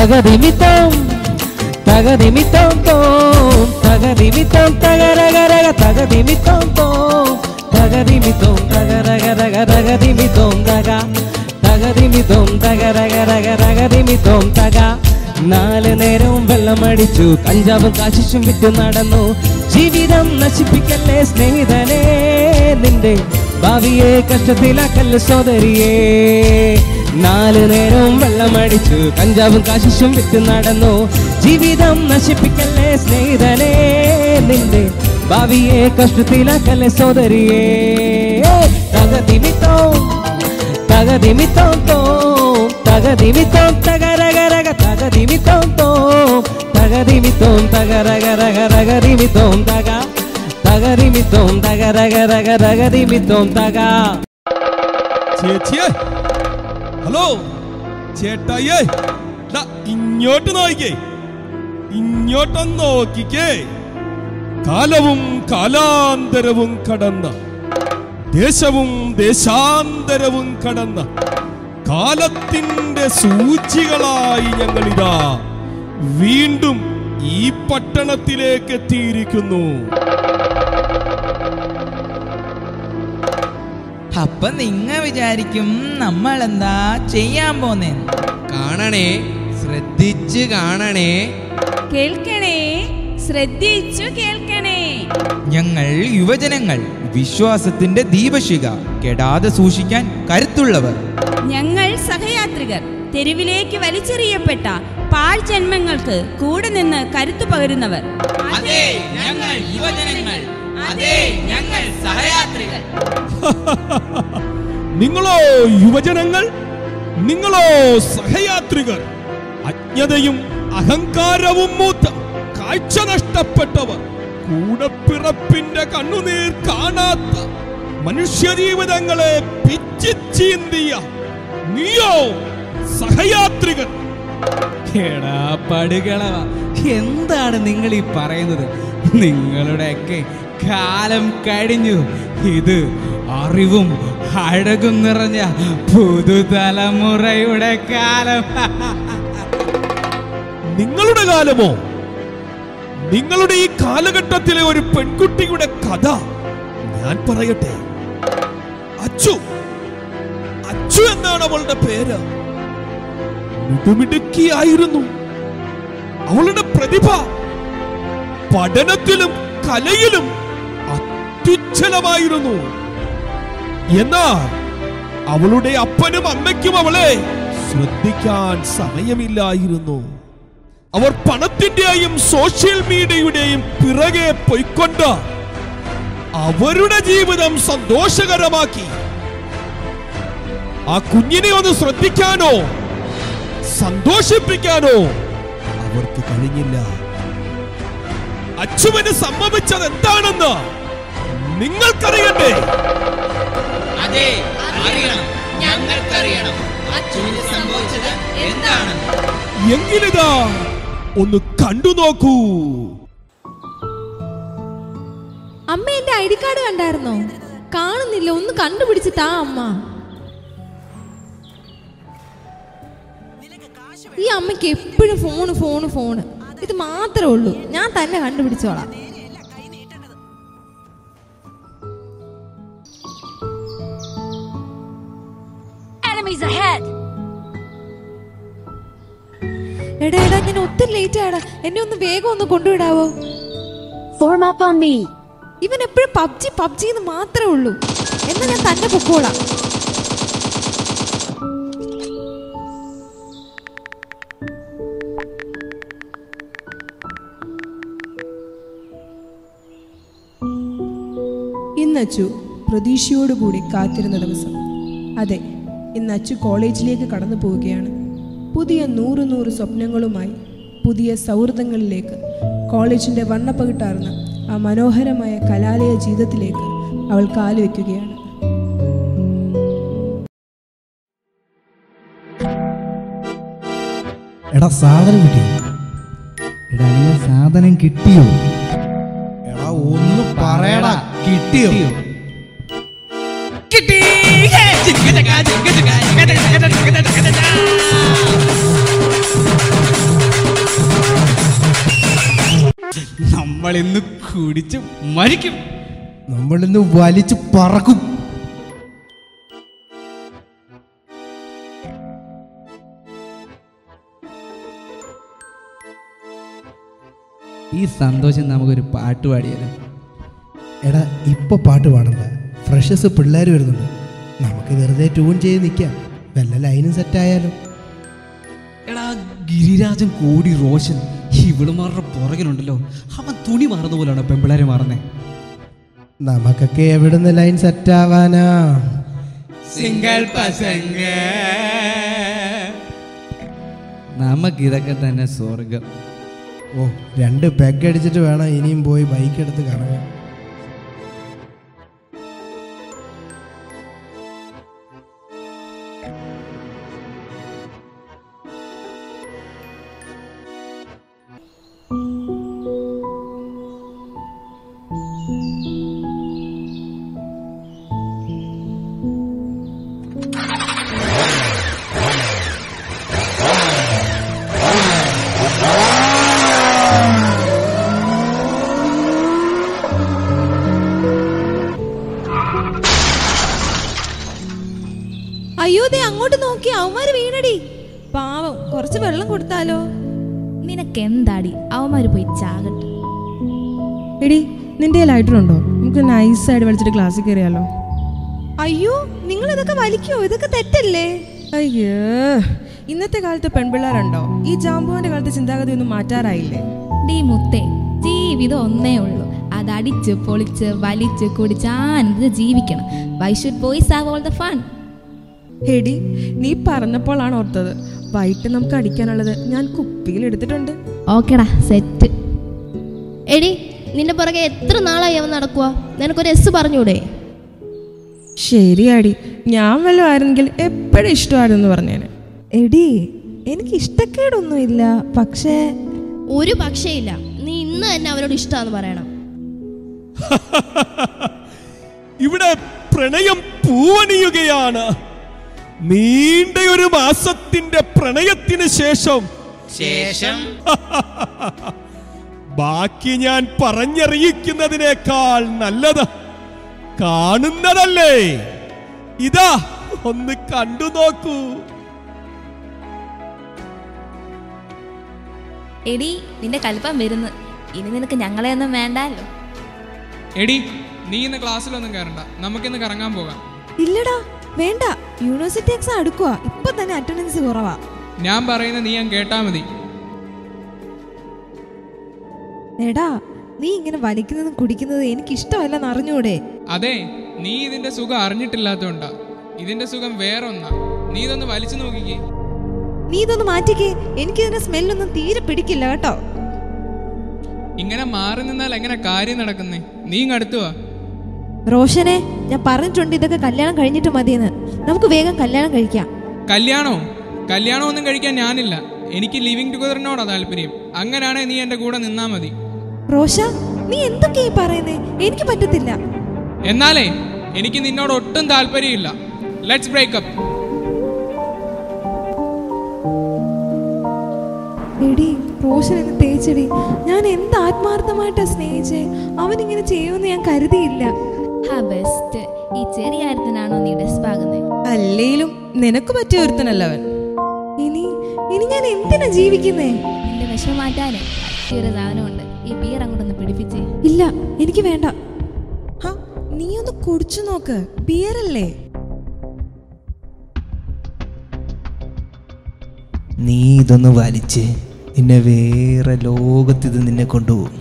തകതിമിത്തം തകതിമിത്തം തോം തകതിമിത്തം തകരകരക തകതിമിത്തം തോം തകതിമിത്തം തകരകരക തകതിമിത്തം തക തകതിമിത്തം തകരകരക തകതിമിത്തം തക നാല് നേരവും വെള്ളമടിച്ചു കഞ്ചാവും കാശിച്ചും വിറ്റു നടന്നു ജീവിതം നശിപ്പിക്കല്ലേ സ്നേഹിതനെ നിന്റെ ഭാവിയെ കഷ്ടത്തിലാക്കല്ലേ സോദരിയേ നാല് നേരവും വെള്ളമടിച്ചു കഞ്ചാവും കാശിച്ചും വിറ്റ് നടന്നു ജീവിതം നശിപ്പിക്കല്ലേ സ്നേഹിതനെ നിന്റെ ഭാവിയെ കഷ്ടത്തിലാക്കല്ലേ സോദരിയേ തകതിമിത്തോ തകതിമിത്തോ തോ തകതിമിത്തോ തകരകരക തകതിമിത്തോ തോ തകതിമിത്തോ തകരകരക തകതിമിത്തോ തക തകരിമിത്തോ തകരകരക തകതിമിത്തോ തക ചേച്ചിയേ ഹലോ ചേട്ടായിയേ ദാ ഇങ്ങോട്ട് നോക്കിക്കേ ഇങ്ങോട്ടൊന്ന് നോക്കിക്കേ കാലവും കാലാന്തരവും കടന്ന ദേശവും ദേശാന്തരവും കടന്ന കാലത്തിന്റെ സൂചികളായി ഞങ്ങളിതാ വീണ്ടും ഈ പട്ടണത്തിലേക്ക് എത്തിയിരിക്കുന്നു അപ്പൊ നിങ്ങ വിചാരിക്കും നമ്മൾ എന്താ ചെയ്യാൻ പോന്നേ കാണണേ ശ്രദ്ധിച്ച് കാണണേ കേൾക്കണേ ശ്രദ്ധിച്ചു കേൾക്കണേ ഞങ്ങൾ യുവജനങ്ങൾ വിശ്വാസത്തിന്റെ ദീപശിഖ കെടാതെ സൂക്ഷിക്കാൻ കരുത്തുള്ളവർ ഞങ്ങൾ സഹയാത്രികർ തെരുവിലേക്ക് വലിച്ചെറിയപ്പെട്ട പാഴ് ജന്മങ്ങൾക്ക് കൂടെ നിന്ന് കരുത്തു പകരുന്നവർ അതെ ഞങ്ങൾ യുവജനങ്ങൾ അതെ ഞങ്ങൾ സഹയാത്രികർ നിങ്ങളോ യുവജനങ്ങൾ നിങ്ങളോ സഹയാത്രികർ അജ്ഞതയും അഹങ്കാരവും മൂത്ത കാഴ്ച നഷ്ടപ്പെട്ടവർ കൂടപ്പിറപ്പിന്റെ കണ്ണുനീർ കാണാത്ത മനുഷ്യജീവിതങ്ങളെ പിച്ചിച്ചീന്തിയ നീയോ സഹയാത്രികർ എടാ പടുകളവ എന്താണ് നിങ്ങൾ ഈ പറയുന്നത് നിങ്ങളുടെയൊക്കെ കാലം കഴിഞ്ഞു ഇത് അറിവും അഴകും നിറഞ്ഞ പുതുതലമുറയുടെ കാലം നിങ്ങളുടെ കാലമോ നിങ്ങളുടെ ഈ കാലഘട്ടത്തിലെ ഒരു പെൺകുട്ടിയുടെ കഥ ഞാൻ പറയട്ടെ അച്ചു അച്ചു എന്നാണ് അവളുടെ പേര് മിടുമിടുക്കിയായിരുന്നു അവളുടെ പ്രതിഭ പഠനത്തിലും കലയിലും അത്യുജ്വലമായിരുന്നു എന്നാൽ അവളുടെ അപ്പനും അമ്മയ്ക്കും അവളെ ശ്രദ്ധിക്കാൻ സമയമില്ലായിരുന്നു അവർ പണത്തിന്റെയും സോഷ്യൽ മീഡിയയുടെയും പിറകെ പൊയ്ക്കൊണ്ട് അവരുടെ ജീവിതം സന്തോഷകരമാക്കി ആ കുഞ്ഞിനെ ഒന്ന് ശ്രദ്ധിക്കാനോ സന്തോഷിപ്പിക്കാനോ അവർക്ക് കഴിഞ്ഞില്ല അച്ചുവിന് സംഭവിച്ചത് എന്താണെന്ന് നിങ്ങൾക്കറിയണ്ടേ അതെ അറിയണം ഞങ്ങൾക്കറിയണം അച്ഛന് സംഭവിച്ചത് എന്താണെന്ന് എങ്കിലിതാ ഒന്ന് കണ്ടു നോക്കൂ അമ്മ എന്റെ ഐ ഡി കാർഡ് കണ്ടായിരുന്നോ കാണുന്നില്ല ഒന്ന് കണ്ടുപിടിച്ച് താ അമ്മ ഈ അമ്മയ്ക്ക് എപ്പോഴും ഫോണ് ഫോണ് ഫോണ് ഇത് മാത്രമേ ഉള്ളൂ ഞാൻ തന്നെ കണ്ടുപിടിച്ചോളാം Enemies ahead! എടാ എടാ ഞാൻ ഒത്തിരി ലേറ്റ് ആടാ എന്നെ ഒന്ന് വേഗം ഒന്ന് കൊണ്ടുവിടാവോ Form up on me! ഇവൻ എപ്പോഴും പബ്ജി പബ്ജി എന്ന് മാത്രമേ ഉള്ളൂ എന്നാ ഞാൻ തന്നെ പൊക്കോളാം ഇന്ന് അച്ചു പ്രതീക്ഷയോടുകൂടി കാത്തിരുന്ന ദിവസം അതെ ഇന്ന് അച്ചു കോളേജിലേക്ക് കടന്നു പോവുകയാണ് പുതിയ നൂറ് നൂറ് സ്വപ്നങ്ങളുമായി പുതിയ സൗഹൃദങ്ങളിലേക്ക് കോളേജിൻ്റെ വണ്ണപ്പകിട്ടാർന്ന ആ മനോഹരമായ കലാലയ ജീവിതത്തിലേക്ക് അവൾ കാലുവെക്കുകയാണ് എടാ സാധനം കിട്ടിയോ എടാ അളിയ സാധനം കിട്ടിയോ എടാ ഒന്ന് പറയടാ കിട്ടിയോ കിട്ടി നമ്മൾ ഇന്ന് കുടിച്ച് മരിക്കും നമ്മളിന്ന് വലിച്ചു പറക്കും ഈ സന്തോഷം നമുക്കൊരു പാട്ട് പാടിയാലോ എടാ ഇപ്പൊ പാട്ട് പാടണ്ട ഫ്രഷസ് പിള്ളേർ വരുന്നുണ്ട് നമുക്ക് വെറുതെ ട്യൂൺ ചെയ്ത് നിൽക്കാം വല്ല ലൈനും സെറ്റായാലോ എടാ ഗിരിരാജൻ കോടി റോഷൻ ഇവളുമാരുടെ പുറകിലുണ്ടല്ലോ അവൻ തുണി മാറുന്ന പോലെയാണ് പെമ്പിളാരെ മാറുന്നേ നമുക്കൊക്കെ എവിടുന്ന് ലൈൻ സെറ്റാവാനാ സിംഗിൾ പസംഗ നമുക്കിതൊക്കെ തന്നെ സ്വർഗം ഓ രണ്ട് പെഗ് അടിച്ചിട്ട് വേണം ഇനിയും പോയി ബൈക്ക് എടുത്ത് കറങ്ങാൻ അയ്യോ ദേ അങ്ങോട്ട് നോക്കി അവന്മാര് വീണടി പാവം കുറച്ച് വെള്ളം കൊടുത്താലോ നിനക്ക് എന്താടി അവന്മാര് പോയി ചാകട്ടെ എടി നിന്റെ ലൈറ്റർ ഉണ്ടോ നമുക്ക് നൈസായിട്ട് വലിച്ചിട്ട് ക്ലാസ്സിൽ കയറിയാലോ അയ്യോ നിങ്ങൾ ഇതൊക്കെ വലിക്കോ ഇതൊക്കെ തെറ്റല്ലേ അയ്യോ ഇന്നത്തെ കാലത്ത് പെൺപിള്ളേരുണ്ടോ ഈ ജാമ്പുവിന്റെ കാലത്തെ ചിന്താഗതി ഒന്നും മാറ്റാറായില്ലേ ഡീ മുത്തേ ജീവിതം ഒന്നേ ഉള്ളൂ അത് അടിച്ച് പൊളിച്ച് വലിച്ച് കുടിച്ച് ആനന്ദിച്ച് ജീവിക്കണം why should boys have all the fun എടി നീ പറഞ്ഞപ്പോഴാണ് ഓർത്തത് വൈകിട്ട് നമുക്ക് അടിക്കാനുള്ളത് ഞാൻ കുപ്പിയിൽ എടുത്തിട്ടുണ്ട് ഓക്കെടാ സെറ്റ് എടി നിന്റെ പുറകെ എത്ര നാളായി അവൻ നടക്കുക നിനക്കൊരു എസ് പറഞ്ഞൂടെ ശരിയാടി ഞാൻ വല്ലതും ആയിരുന്നെങ്കിൽ എപ്പോഴും ഇഷ്ടമായിരുന്നു പറഞ്ഞേനെ എടി എനിക്ക് ഇഷ്ടക്കേടൊന്നുമില്ല പക്ഷേ ഒരു പക്ഷേയില്ല നീ ഇന്ന് തന്നെ അവനോട് ഇഷ്ടമാന്ന് പറയണം ഇവിടെ പ്രണയം പൂവണിയുകയാണ് നീണ്ട ഒരു മാസത്തിന്റെ പ്രണയത്തിന് ശേഷം ശേഷം ബാക്കി ഞാൻ പറഞ്ഞറിയിക്കുന്നതിനേക്കാൾ നല്ലത് കാണുന്നതല്ലേ ഇതാ ഒന്ന് കണ്ടു നോക്കൂ എടി നിന്റെ കൽപ്പം വരുന്നു ഇനി നിനക്ക് ഞങ്ങളെ ഒന്നും വേണ്ടല്ലോ എടി നീ ഇന്ന് ക്ലാസ്സിലൊന്നും കയറണ്ട നമുക്കിന്ന് കറങ്ങാൻ പോകാം ഇല്ലടാ വേണ്ട യൂണിവേഴ്സിറ്റി എക്സാം അടുക്കുക ഇപ്പൊ തന്നെ അറ്റൻഡൻസ് കുറവാ ഞാൻ പറയുന്ന നീ ഞാൻ കേട്ടാ മതി എടാ നീ ഇങ്ങനെ വലിക്കുന്നതും കുടിക്കുന്നതും എനിക്ക് ഇഷ്ടമല്ലെന്ന് അറിഞ്ഞൂടെ അതെ നീ ഇതിന്റെ സുഖം അറിഞ്ഞിട്ടില്ലാത്തോണ്ടാ ഇതിന്റെ സുഖം വേറെ ഒന്നാ നീ ഇതൊന്ന് വലിച്ചു നോക്കിക്കേ നീ ഇതൊന്ന് മാറ്റിക്കേ എനിക്ക് ഇതിന്റെ സ്മെല്ലൊന്നും തീരെ പിടിക്കില്ല കേട്ടോ ഇങ്ങനെ മാറി നിന്നാൽ എങ്ങനെ കാര്യം നടക്കുന്നേ നീ ഇങ്ങ് അടുത്ത് വാ റോഷനെ ഞാൻ പറഞ്ഞിട്ടുണ്ട് ഇതൊക്കെ കല്യാണം കഴിഞ്ഞിട്ട് മതിയെന്ന് നമുക്ക് വേഗം കല്യാണം കഴിക്കാം കല്യാണോ കല്യാണം ഒന്നും കഴിക്കാൻ ഞാനില്ല എനിക്ക് ലിവിങ് ടുഗദറിനോടാ താല്പര്യം അങ്ങനെയാണെ നീ എന്റെ കൂടെ നിന്നാ മതി റോഷ നീ എന്തൊക്കെയാ ഈ പറയുന്നേ എനിക്ക് പറ്റത്തില്ല എന്നാലേ എനിക്ക് നിന്നോട് ഒട്ടും താല്പര്യമില്ല ലെറ്റ്സ് ബ്രേക്കപ്പ് എടി റോഷൻ എന്നെ തേച്ചടി ഞാൻ എന്ത് ആത്മാർത്ഥമായിട്ടാ സ്നേഹിച്ചേ അവൻ ഇങ്ങനെ ചെയ്യുമെന്ന് ഞാൻ കരുതിയില്ല ഹാ ബെസ്റ്റ് ഈ ചെറിയ കാര്യത്തിനാണോ നീ ഡെസ്പാകുന്നത് അല്ലേലും നിനക്ക് പറ്റിയ ഒരുത്തനല്ല അവൻ ഇനി ഇനി ഞാൻ എന്തിനാ ജീവിക്കുന്നേ നിന്റെ വിഷമം മാറ്റാനേ പറ്റിയൊരു സാധനമുണ്ട് ഈ ബിയർ അങ്ങോട്ടൊന്ന് പിടിപ്പിച്ചേ ഇല്ല എനിക്ക് വേണ്ട ഹ, നീ ഒന്ന് കുടിച്ചു നോക്ക് ബിയറല്ലേ നീ ഇതൊന്ന് വലിച്ച് നിന്നെ വേറെ ലോകത്തിത് നിന്നെ കൊണ്ടുപോകും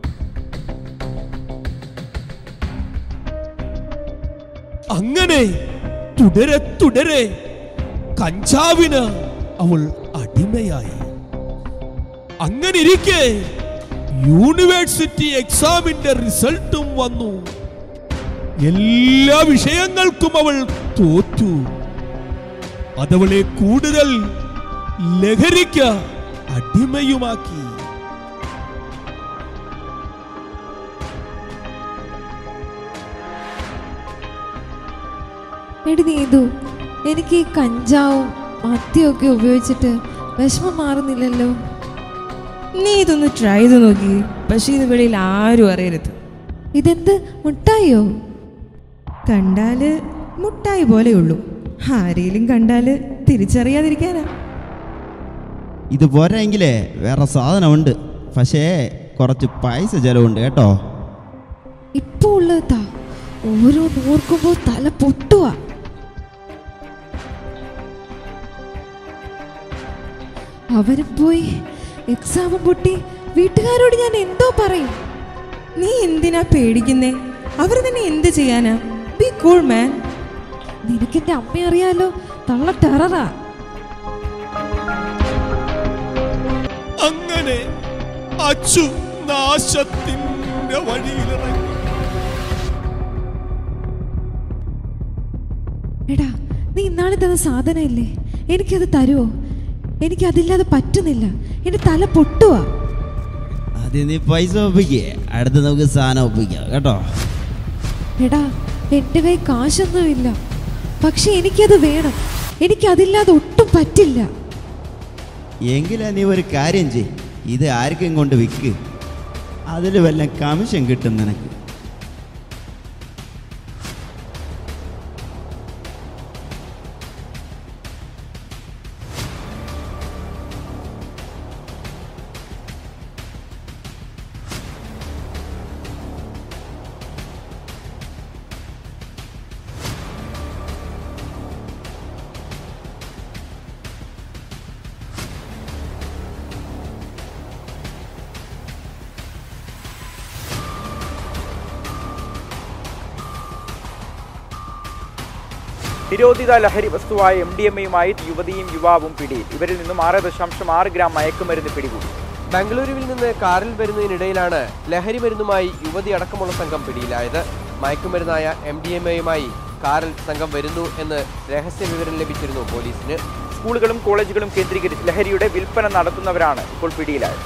അങ്ങനെ തുടരെ തുടരെ കഞ്ചാവിന് അവൾ അടിമയായി അങ്ങനെ ഇരിക്കെ യൂണിവേഴ്സിറ്റി എക്സാമിന്റെ റിസൾട്ടും വന്നു എല്ലാ വിഷയങ്ങൾക്കും അവൾ തോറ്റു അതവളെ കൂടുതൽ ലഹരിക്ക് അടിമയുമാക്കി എടി നീതു എനിക്ക് ഈ കഞ്ചാവും മദ്യമൊക്കെ ഉപയോഗിച്ചിട്ട് വിഷമം മാറുന്നില്ലല്ലോ നീ ഇതൊന്ന് ട്രൈ ചെയ്ത് നോക്കി പക്ഷേ ഇത് വെളിയിൽ ആരും അറിയരുത് ഇതെന്ത് മുട്ടായിയോ കണ്ടാല് മുട്ടായി പോലെയുള്ളൂ ആരെയും കണ്ടാല് തിരിച്ചറിയാതിരിക്കാനാ ഇത് പോരെങ്കിലേ വേറെ സാധനമുണ്ട് പക്ഷേ കുറച്ച് പൈസ ചെലവുണ്ട് കേട്ടോ ഇപ്പൊ ഉള്ളതാ ഓരോ ഓർക്കുമ്പോ തല പൊട്ടുവാ അവരും പോയി എക്സാമും പൊട്ടി വീട്ടുകാരോട് ഞാൻ എന്തോ പറയും നീ എന്തിനാ പേടിക്കുന്നേ അവർ തന്നെ എന്ത് ചെയ്യാനാ ബി കൂൾ മാൻ നിനക്ക് എന്റെ അമ്മ അറിയാലോ തള്ള ടെററാ അങ്ങനെ അച്ചു നാശത്തിന്റെ വഴിയിലിറങ്ങി എടാ നീ ഇന്നാളെ തന്ന സാധനം ഇല്ലേ എനിക്കത് തരുമോ എനിക്കതില്ലാതെ പറ്റുന്നില്ല എന്റെ തല പൊട്ടുവാ അത് നീ പൈസ ഒപ്പിക്കേ അടുത്ത് നമുക്ക് സാധനം ഒപ്പിക്കാം കേട്ടോ എടാ എൻ്റെ കൈ കാശൊന്നുമില്ല പക്ഷെ എനിക്കത് വേണം എനിക്കതില്ലാതെ ഒട്ടും പറ്റില്ല എങ്കിലാ നീ ഒരു കാര്യം ചെയ് ഇത് ആർക്കും കൊണ്ട് വിൽക്ക് അതിൽ വല്ല കമ്മീഷൻ കിട്ടും നിനക്ക് നിരോധിത ലഹരി വസ്തുവായ എം ഡി എം എയുമായി യുവതിയും യുവാവും പിടിയിൽ ഇവരിൽ നിന്നും ആറ് ദശാംശം ആറ് ഗ്രാം മയക്കുമരുന്ന് പിടികൂടി ബംഗളൂരുവിൽ നിന്ന് കാറിൽ വരുന്നതിനിടയിലാണ് ലഹരി മരുന്നുമായി യുവതി അടക്കമുള്ള സംഘം പിടിയിലായത് മയക്കുമരുന്നായ എം ഡി എം എയുമായി കാറിൽ സംഘം വരുന്നു എന്ന് രഹസ്യ വിവരം ലഭിച്ചിരുന്നു പോലീസിന് സ്കൂളുകളും കോളേജുകളും കേന്ദ്രീകരിച്ച് ലഹരിയുടെ വിൽപ്പന നടത്തുന്നവരാണ് ഇപ്പോൾ പിടിയിലായത്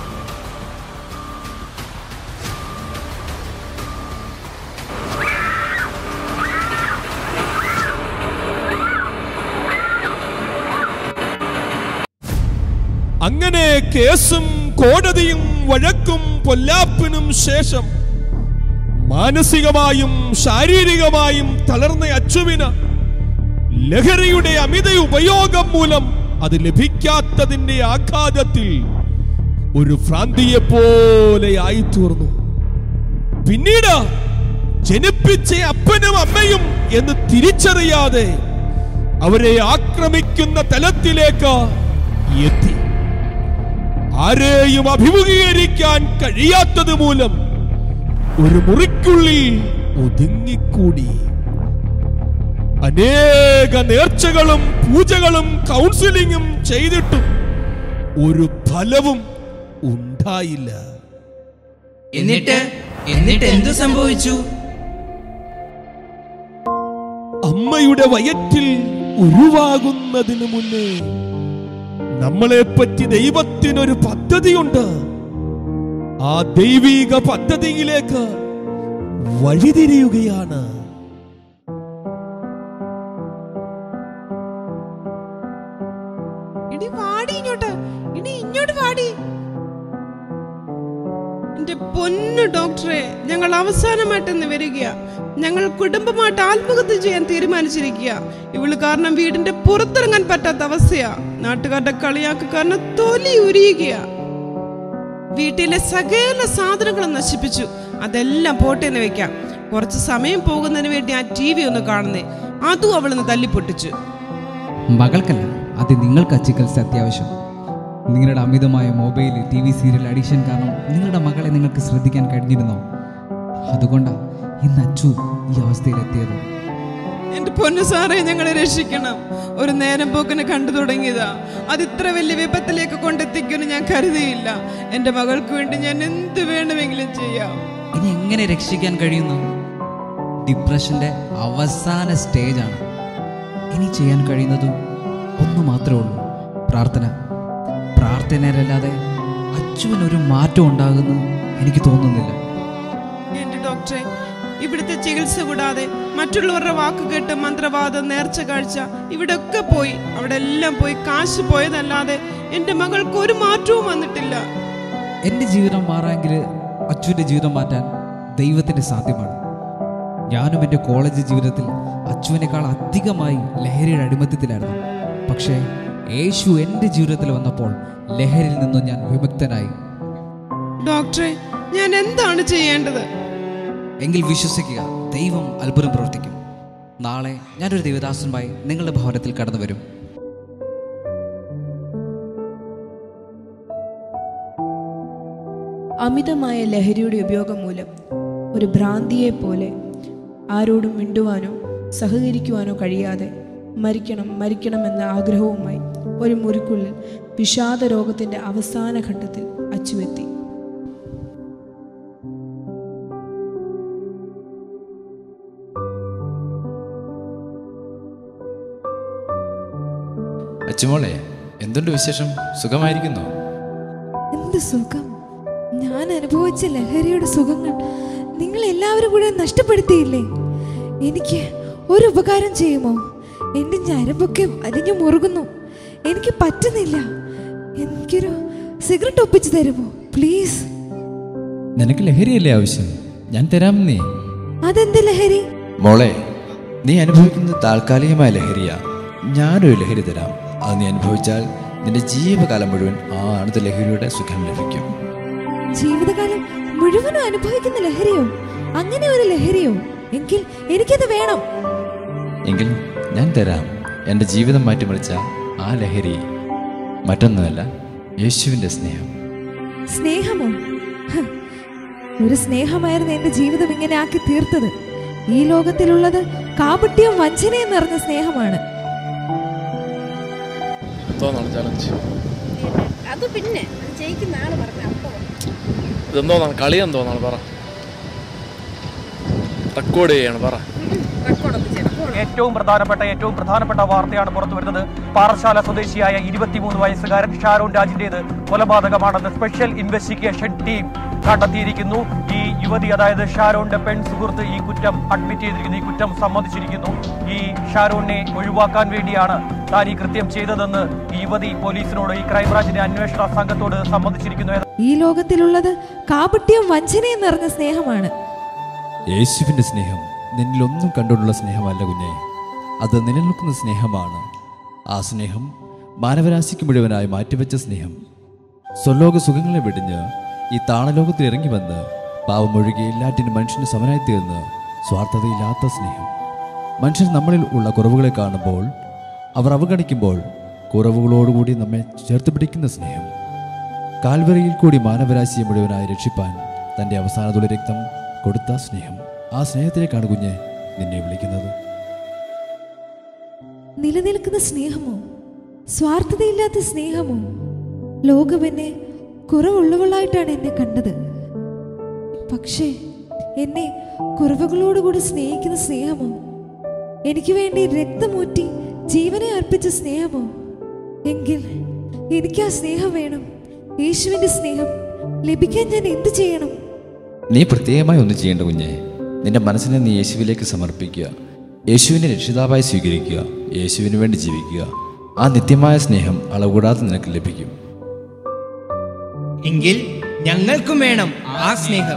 അങ്ങനെ കേസും കോടതിയും വഴക്കും പൊല്ലാപ്പിനും ശേഷം മാനസികമായും ശാരീരികമായും തളർന്ന അച്ചുവിന് ലഹരിയുടെ അമിത ഉപയോഗം മൂലം അത് ലഭിക്കാത്തതിന്റെ ആഘാതത്തിൽ ഒരു ഭ്രാന്തിയെ പോലെ ആയിത്തീർന്നു പിന്നീട് ജനിപ്പിച്ച അപ്പനും അമ്മയും എന്ന് തിരിച്ചറിയാതെ അവരെ ആക്രമിക്കുന്ന തലത്തിലേക്ക് എത്തി ആരെയും അഭിമുഖീകരിക്കാൻ കഴിയാത്തത് മൂലം ഒരു മുറിക്കുള്ളിൽ ഒതുങ്ങിക്കൂടി അനേക നേർച്ചകളും പൂജകളും കൗൺസിലിങ്ങും ചെയ്തിട്ടും ഒരു ഫലവും ഉണ്ടായില്ല എന്നിട്ട് എന്നിട്ട് എന്തു സംഭവിച്ചു അമ്മയുടെ വയറ്റിൽ ഉരുവാകുന്നതിന് മുന്നേ നമ്മളെ പറ്റി ദൈവത്തിനൊരു പദ്ധതിയുണ്ട് ആ ദൈവീക പദ്ധതിയിലേക്ക് വഴിതിരിയുകയാണ് ഇടി വാടി ഇങ്ങോട്ട് ഇടി ഇങ്ങോട്ട് വാടി എന്റെ പൊന്നു ഡോക്ടറെ ഞങ്ങൾ അവസാനമായിട്ടെന്ന് വരിക ഞങ്ങൾ കുടുംബമായിട്ട് ആത്മഹത്യ ചെയ്യാൻ തീരുമാനിച്ചിരിക്കുക ഇവള് കാരണം വീടിന്റെ പുറത്തിറങ്ങാൻ പറ്റാത്ത അവസ്ഥയാ നാട്ടുകാരുടെ കളിയാക്ക് കാരണം തൊലി ഉരിയുകയാ വീട്ടിലെ സകല സാധനങ്ങളും നശിപ്പിച്ചു അതെല്ലാം പോട്ടേന്ന് വെക്കാം കുറച്ച് സമയം പോകുന്നതിന് വേണ്ടി ആ ടി വി ഒന്ന് കാണുന്നേ അതും അവളൊന്ന് തല്ലിപ്പൊട്ടിച്ചു മകൾക്കല്ല അത് നിങ്ങൾക്ക് ആ ചികിത്സ അത്യാവശ്യം നിങ്ങളുടെ അമിതമായ mobile T V serial addiction കാരണം നിങ്ങളുടെ മകളെ നിങ്ങൾക്ക് ശ്രദ്ധിക്കാൻ കഴിഞ്ഞിരുന്നോ അതുകൊണ്ടാണ് ഇന്ന് അച്ചു ഈ അവസ്ഥയിലെത്തിയത് എന്റെ പൊന്നു സാറേ ഞങ്ങളെ രക്ഷിക്കണം ഒരു നേരം പോക്കിനെ കണ്ടു തുടങ്ങിയതാ അത് ഇത്ര വലിയ വിപത്തിലേക്ക് കൊണ്ടെത്തിക്കുമെന്ന് ഞാൻ കരുതിയില്ല എന്റെ മകൾക്ക് വേണ്ടി ഞാൻ എന്ത് വേണമെങ്കിലും ചെയ്യാം ഇനി എങ്ങനെ രക്ഷിക്കാൻ കഴിയുന്നു ഡിപ്രഷന്റെ അവസാന സ്റ്റേജാണ് ഇനി ചെയ്യാൻ കഴിയുന്നതും ഒന്ന് മാത്രമേ ഉള്ളൂ പ്രാർത്ഥന പ്രാർത്ഥനയിലല്ലാതെ അച്ചുവിനൊരു മാറ്റം ഉണ്ടാകുന്നു എനിക്ക് തോന്നുന്നില്ല എന്റെ ഡോക്ടറെ ഇവിടുത്തെ ചികിത്സ കൂടാതെ മറ്റുള്ളവരുടെ വാക്ക് കേട്ട് മന്ത്രവാദം നേർച്ച കാഴ്ച ഇവിടെ ഒക്കെ പോയി അവിടെ എല്ലാം പോയി കാശ് പോയതല്ലാതെ എന്റെ മകൾക്ക് ഒരു മാറ്റവും വന്നിട്ടില്ല എൻ്റെ ജീവിതം മാറാമെങ്കിൽ അച്ചുവിൻ്റെ ജീവിതം മാറ്റാൻ ദൈവത്തിന് സാധ്യമാണ് ഞാനും എൻ്റെ കോളേജ് ജീവിതത്തിൽ അച്ചുവിനേക്കാൾ അധികമായി ലഹരിയുടെ അടിമത്തത്തിലായിരുന്നു പക്ഷേ യേശു എൻ്റെ ജീവിതത്തിൽ വന്നപ്പോൾ ലഹരിയിൽ നിന്നും ഞാൻ വിമുക്തനായി ഡോക്ടറെ ഞാൻ എന്താണ് ചെയ്യേണ്ടത് എങ്കിൽ വിശ്വസിക്കുക ദൈവം അത്ഭുതം പ്രവർത്തിക്കും നാളെ ഞാനൊരു ദൈവദാസനുമായി നിങ്ങളുടെ ഭവനത്തിൽ കടന്നു വരും അമിതമായ ലഹരിയുടെ ഉപയോഗം മൂലം ഒരു ഭ്രാന്തിയെ പോലെ ആരോടും മിണ്ടുവാനോ സഹകരിക്കുവാനോ കഴിയാതെ മരിക്കണം മരിക്കണം എന്ന ആഗ്രഹവുമായി ഒരു മുറിക്കുള്ളിൽ വിഷാദ രോഗത്തിൻ്റെ അവസാന ഘട്ടത്തിൽ അച്ചുവെത്തി അച്ചുമോളെ എന്തുണ്ട് വിശേഷം സുഖമായിരിക്കുന്നു എന്ത് സുഖം ഞാൻ അനുഭവിച്ച ലഹരിയുടെ സുഖങ്ങൾ നിങ്ങൾ എല്ലാവരും കൂടെ നഷ്ടപ്പെടുത്തിയില്ലേ എനിക്ക് ഒരു ഉപകാരം ചെയ്യുമോ എൻ്റെ ഞരമ്പൊക്കെ വലിഞ്ഞു മുറുകുന്നു എനിക്ക് പറ്റുന്നില്ല എനിക്കൊരു സിഗരറ്റ് ഒപ്പിച്ചു തരുമോ പ്ലീസ് നിനക്ക് ലഹരിയല്ലേ ആവശ്യം ഞാൻ തരാമെന്നേ അതെന്ത് ലഹരി മോളെ നീ അനുഭവിക്കുന്നത് താൽക്കാലികമായ ലഹരിയാ ഞാനൊരു ലഹരി തരാം അത് നീ അനുഭവിച്ചാൽ നിന്റെ ജീവകാലം മുഴുവൻ ആ അണുത ലഹരിയുടെ സുഖം ലഭിക്കും ജീവിതകാലം മുഴുവനും അനുഭവിക്കുന്ന ലഹരിയോ അങ്ങനെ ഒരു ലഹരിയോ എങ്കിൽ എനിക്കത് വേണം എങ്കിൽ ഞാൻ തരാം എൻ്റെ ജീവിതം മാറ്റിമറിച്ച ആ ലഹരി മറ്റൊന്നുമല്ല യേശുവിൻ്റെ സ്നേഹം സ്നേഹമോ ഹ്. ഒരു സ്നേഹമായിരുന്നു എന്റെ ജീവിതം ഇങ്ങനെ ആക്കി തീർത്തത് ഈ ലോകത്തിലുള്ളത് കാപട്യവും വഞ്ചനയും നിറഞ്ഞ സ്നേഹമാണ് എന്തോന്നാണ് ചലഞ്ച് അത് പിന്നെ ജയിക്കുന്ന ആള് പറഞ്ഞ അപ്പൊ ഇതെന്തോന്നാണ് കളി എന്തോന്നാണ് പറ റെക്കോർഡ് ചെയ്യാണ് പറ ഏറ്റവും പ്രധാനപ്പെട്ട ഏറ്റവും പ്രധാനപ്പെട്ട വാർത്തയാണ് പുറത്തു വരുന്നത് പാറശാല സ്വദേശിയായ ഇരുപത്തിമൂന്ന് വയസ്സുകാരൻ ഷാരോൺ രാജിന്റേത് കൊലപാതകമാണെന്ന് സ്പെഷ്യൽ ഇൻവെസ്റ്റിഗേഷൻ ടീം കണ്ടെത്തിയിരിക്കുന്നു ഈ യുവതി അതായത് ഷാരോണിന്റെ പെൺ സുഹൃത്ത് ഈ കുറ്റം അഡ്മിറ്റ് ചെയ്തിരിക്കുന്നു ഈ കുറ്റം സമ്മതിച്ചിരിക്കുന്നു ഈ ഷാരോണിനെ ഒഴിവാക്കാൻ വേണ്ടിയാണ് താൻ ഈ കൃത്യം ചെയ്തതെന്ന് ഈ യുവതി പോലീസിനോട് ഈ ക്രൈംബ്രാഞ്ചിന്റെ അന്വേഷണ സംഘത്തോട് സമ്മതിച്ചിരിക്കുന്നു ഈ ലോകത്തിലുള്ളത് കാപട്യവും വഞ്ചനയും നിറഞ്ഞ സ്നേഹമാണ് യേശുവിൻ്റെ സ്നേഹം നിന്നിലൊന്നും കണ്ടുകൊണ്ടുള്ള സ്നേഹമല്ല കുഞ്ഞെ അത് നിലനിൽക്കുന്ന സ്നേഹമാണ് ആ സ്നേഹം മാനവരാശിക്ക് മുഴുവനായി മാറ്റിവെച്ച സ്നേഹം സ്വലോക സുഖങ്ങളെ വെടിഞ്ഞ് ഈ താണലോകത്തിൽ ഇറങ്ങി വന്ന് പാവമൊഴുകി എല്ലാറ്റിനും മനുഷ്യന് സമനായി തീർന്ന് സ്വാർത്ഥതയില്ലാത്ത സ്നേഹം മനുഷ്യർ നമ്മളിൽ ഉള്ള കുറവുകളെ കാണുമ്പോൾ അവർ അവഗണിക്കുമ്പോൾ കുറവുകളോടുകൂടി നമ്മെ ചേർത്ത് പിടിക്കുന്ന സ്നേഹം കാൽവരയിൽ കൂടി മാനവരാശിയെ മുഴുവനായി രക്ഷിപ്പാൻ തൻ്റെ അവസാനതുള്ള രക്തം കൊടുത്ത സ്നേഹം ആ സ്നേഹത്തിലേക്കാണ് കുഞ്ഞെ നിന്നെ വിളിക്കുന്നത് നിലനിൽക്കുന്ന സ്നേഹമോ സ്വാർത്ഥതയില്ലാത്ത സ്നേഹമോ ലോകം എന്നെ കുറവുള്ളവളായിട്ടാണ് എന്നെ കണ്ടത് പക്ഷേ എന്നെ കുറവുകളോടുകൂടി സ്നേഹിക്കുന്ന സ്നേഹമോ എനിക്ക് വേണ്ടി രക്തമൂറ്റി ജീവനെ അർപ്പിച്ച സ്നേഹമോ എങ്കിൽ എനിക്ക് ആ സ്നേഹം വേണം യേശുവിന്റെ സ്നേഹം ലഭിക്കാൻ ഞാൻ എന്ത് ചെയ്യണം നീ പ്രത്യേകമായി ഒന്നും ചെയ്യേണ്ട കുഞ്ഞെ നിന്റെ മനസ്സിനെ നീ യേശുവിലേക്ക് സമർപ്പിക്കുക യേശുവിനെ രക്ഷിതാവായി സ്വീകരിക്കുക യേശുവിന് വേണ്ടി ജീവിക്കുക ആ നിത്യമായ സ്നേഹം അളവുകൂടാതെ നിനക്ക് ലഭിക്കും എങ്കിൽ ഞങ്ങൾക്കും വേണം ആ സ്നേഹം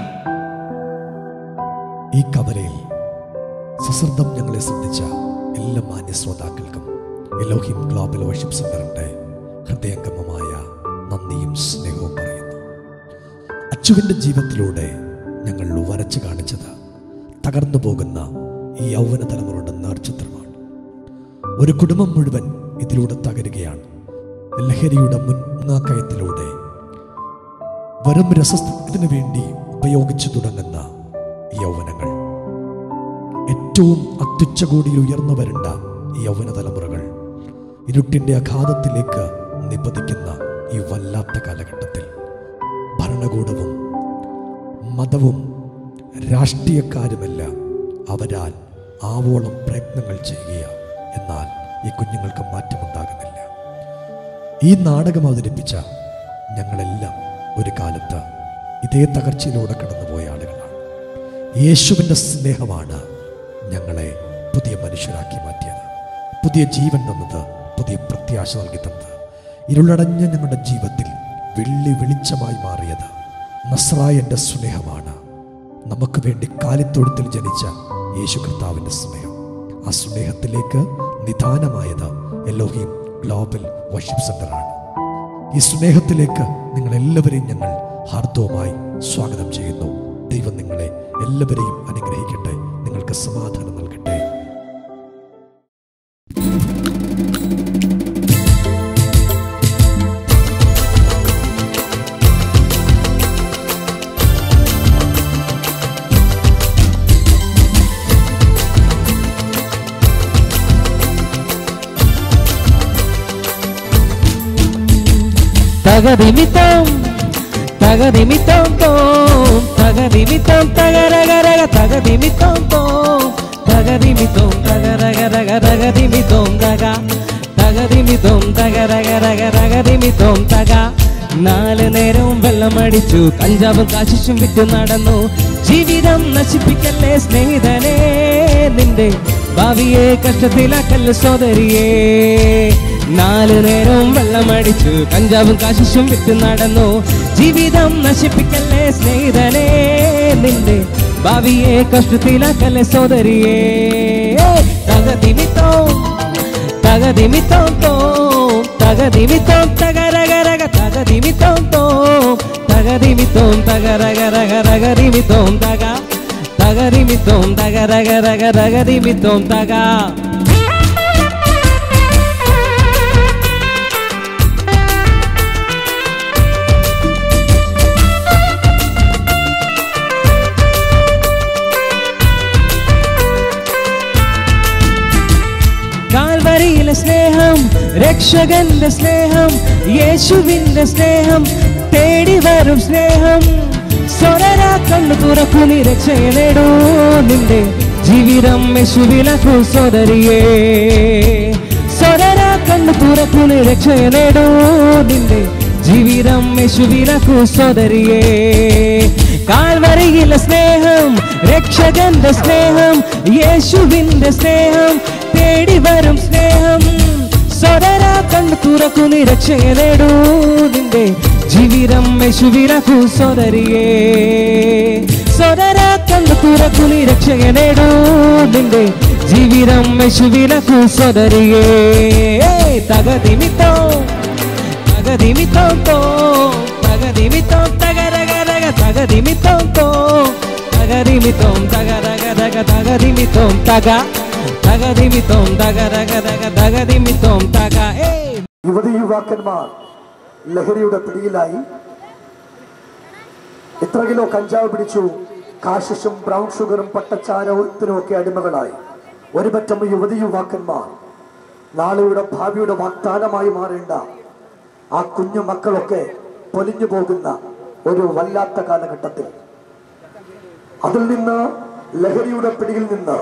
ഈ കവലയിൽ സശ്രദ്ധം ഞങ്ങളെ ശ്രദ്ധിച്ച എല്ലാ മാന്യ ശ്രോതാക്കൾക്കും എലോഹിം ഗ്ലോബൽ വർഷിപ്പ് സെന്ററിന്റെ ഹൃദയംഗമമായ നന്ദിയും സ്നേഹവും പറയുന്നു അച്ചുവിൻ്റെ ജീവിതത്തിലൂടെ ഞങ്ങൾ വരച്ചു കാണിച്ചത് തകർന്നു പോകുന്ന ഈ യൗവന തലമുറയുടെ നേർചിത്രമാണ് ഒരു കുടുംബം മുഴുവൻ ഇതിലൂടെ തകരുകയാണ് ലഹരിയുടെ മുന്നാക്കയത്തിലൂടെ വെറും രസത്തിന് വേണ്ടി ഉപയോഗിച്ചു തുടങ്ങുന്ന ഈ യൗവനങ്ങൾ ഏറ്റവും അത്യുച്ചകോടിയിൽ ഉയർന്നു വരേണ്ട ഈ യൗവന തലമുറകൾ ഇരുട്ടിൻ്റെ അഘാതത്തിലേക്ക് നിപതിക്കുന്ന ഈ വല്ലാത്ത കാലഘട്ടത്തിൽ ഭരണകൂടവും മതവും രാഷ്ട്രീയക്കാരുമെല്ലാം അവരാൽ ആവോളം പ്രയത്നങ്ങൾ ചെയ്യുക എന്നാൽ ഈ കുഞ്ഞുങ്ങൾക്ക് മാറ്റമുണ്ടാകുന്നില്ല ഈ നാടകം അവതരിപ്പിച്ച ഞങ്ങളെല്ലാം ഒരു കാലത്ത് ഇതേ തകർച്ചയിലൂടെ കടന്നുപോയ ആളുകളാണ് യേശുവിൻ്റെ സ്നേഹമാണ് ഞങ്ങളെ പുതിയ മനുഷ്യരാക്കി മാറ്റിയത് പുതിയ ജീവൻ തന്നത് പുതിയ പ്രത്യാശ നൽകി തന്നത് ഇരുളടഞ്ഞ ഞങ്ങളുടെ ജീവിതത്തിൽ വെള്ളി വെളിച്ചമായി മാറിയത് നസ്രായന്റെ സ്നേഹമാണ് നമുക്ക് വേണ്ടി കാലിത്തൊഴുത്തിൽ ജനിച്ച യേശു കർത്താവിൻ്റെ സ്നേഹം ആ സ്നേഹത്തിലേക്ക് നിദാനമായത് എലോഹിം ഗ്ലോബൽ വർഷിപ്പ് സെന്ററാണ് ഈ സ്നേഹത്തിലേക്ക് നിങ്ങൾ എല്ലാവരെയും ഞങ്ങൾ ഹാർദവുമായി സ്വാഗതം ചെയ്യുന്നു ദൈവം നിങ്ങളെ എല്ലാവരെയും അനുഗ്രഹിക്കട്ടെ നിങ്ങൾക്ക് സമാധാനം നൽകട്ടെ തകതിമിത്തം തകതിമിത്തം തോം തകതിമിത്തം തകരകരക തകതിമിത്തം തോം തകതിമിത്തം തകരകരക തകതിമിത്തം തക തകതിമിത്തം തകരകരക തകതിമിത്തം തക നാല് നേരവും വെള്ളമടിച്ചു കഞ്ചാവും കാശിച്ചും വിറ്റു നടന്നു ജീവിതം നശിപ്പിക്കല്ലേ സ്നേഹിതനെ നിന്റെ ഭാവിയെ കഷ്ടത്തിലാക്കല്ല സോദരിയേ നാല് നേരവും വെള്ളമടിച്ചു കഞ്ചാവും കാശിച്ചും വിറ്റ് നടന്നു ജീവിതം നശിപ്പിക്കല്ലേ സ്നേഹിതനെ നിന്റെ ഭാവിയെ കഷ്ടത്തിലാക്കല്ലേ സോദരിയേ തകതിമിത്തോ തകതിമിത്തോ തോ തകതിമിത്തോ തകരകരക തകതിമിത്തോ തോ തകതിമിത്തോ തകരകരക തകതിമിത്തോ തക തകരിമിത്തോ തകരകരക തകതിമിത്തോ തക കാൽവരിയിലെ സ്നേഹം രക്ഷകന്റെ സ്നേഹം യേശുവിന്റെ സ്നേഹം തേടി വരും സ്നേഹം സ്വരരാ കണ്ണു തുറക്കു നീ രക്ഷയെ നേടൂ നിന്റെ ജീവിതം യേശുവിലക്കു സോദരിയേ സ്വരരാ കണ്ണു തുറക്കു നീ രക്ഷയെ നേടൂ നിന്റെ ജീവിതം യേശുവിലക്കു സോദരിയേ കാൽവരിയിലെ സ്നേഹം രക്ഷകന്റെ സ്നേഹം യേശുവിന്റെ സ്നേഹം തേടി വരും സ്നേഹം സ്വരരാ കണ്ണു തുറക്കു നീ രക്ഷയെ നേടൂ നിന്റെ ജീവിതം യേശുവിലക്കു സോദരിയേ സ്വരരാ കണ്ണു തുറക്കു നീ രക്ഷയെ നേടൂ നിന്റെ ജീവിതം യേശുവിലക്കു സോദരിയേ തകതിമിത്തോ തകതിമിത്തോ തോ തകതിമിത്തോ തകരകരക തകതിമിത്തോ തോ തകതിമിത്തോ തകരകരക തകതിമിത്തോ തക തകതിമിത്തോ തകരകരക തകതിമിത്തോ തക ഏയ് യുവതി യുവാക്കന്മാർ ലഹരിയുടെ പിടിയിലായി എത്ര കിലോ കഞ്ചാവ് പിടിച്ചു കാശിഷും ബ്രൗൺ ഷുഗറും പട്ടച്ചാരത്തിനും ഒക്കെ അടിമകളായി ഒരു പറ്റം യുവതി യുവാക്കന്മാർ നാളെയുടെ ഭാവിയുടെ വാഗ്ദാനമായി മാറേണ്ട ആ കുഞ്ഞു മക്കളൊക്കെ പൊലിഞ്ഞു പോകുന്ന ഒരു വല്ലാത്ത കാലഘട്ടത്തിൽ അതിൽ നിന്ന് ലഹരിയുടെ പിടിയിൽ നിന്ന്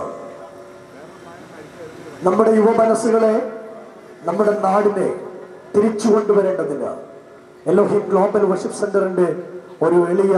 നമ്മുടെ യുവമനസ്സുകളെ നമ്മുടെ നാടിനെ തിരിച്ചു കൊണ്ടുവരേണ്ടതിന് എലോഹിം ഗ്ലോബൽ വർഷിപ്പ് സെന്ററിന്റെ ഒരു എളിയ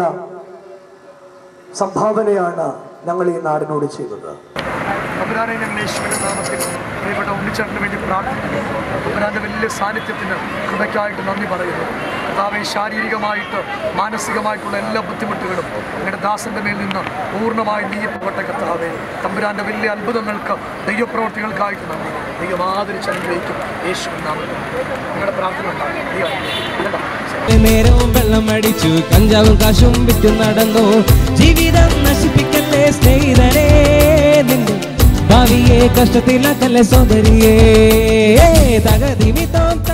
സംഭാവനയാണ് ഞങ്ങൾ ഈ നാടിനോട് ചെയ്തത് തമ്പുരാനെ ഞങ്ങൾ യേശുവിന്റെ നാമത്തിൽ പ്രിയപ്പെട്ട ഉണ്ണിച്ചേട്ടന് വേണ്ടി പ്രാർത്ഥിക്കുന്നു തമ്പുരാന്റെ വലിയ സാന്നിധ്യത്തിന് കൃപയ്ക്കായിട്ട് നന്ദി പറയുന്നു കർത്താവെ ശാരീരികമായിട്ട് മാനസികമായിട്ടുള്ള എല്ലാ ബുദ്ധിമുട്ടുകളും നിങ്ങളുടെ ദാസന്റെ മേൽ നിന്ന് പൂർണ്ണമായി നീയപ്പെട്ട കർത്താവെ തമ്പുരാന്റെ വലിയ അത്ഭുതങ്ങൾക്ക് ദൈവപ്രവർത്തികൾക്കായിട്ട് നന്ദി ദൈവം ആദരിച്ച് അനുഗ്രഹിക്കും യേശുവിൻ നാമത്തിൽ നിങ്ങളുടെ പ്രാർത്ഥന ഉണ്ടാകും ദൈവം അനുഗ്രഹിക്കും. കേട്ടോ? നേരവും വെള്ളം അടിച്ചു കഞ്ചാവും കാശും വിറ്റു നടന്നു ജീവിതം നശിപ്പിക്കല്ലേ സ്നേഹിതരെ നിന്റെ ഭാവിയെ കഷ്ടത്തിലാക്കല്ലേ സോദരിയേ തകതിമിത്തം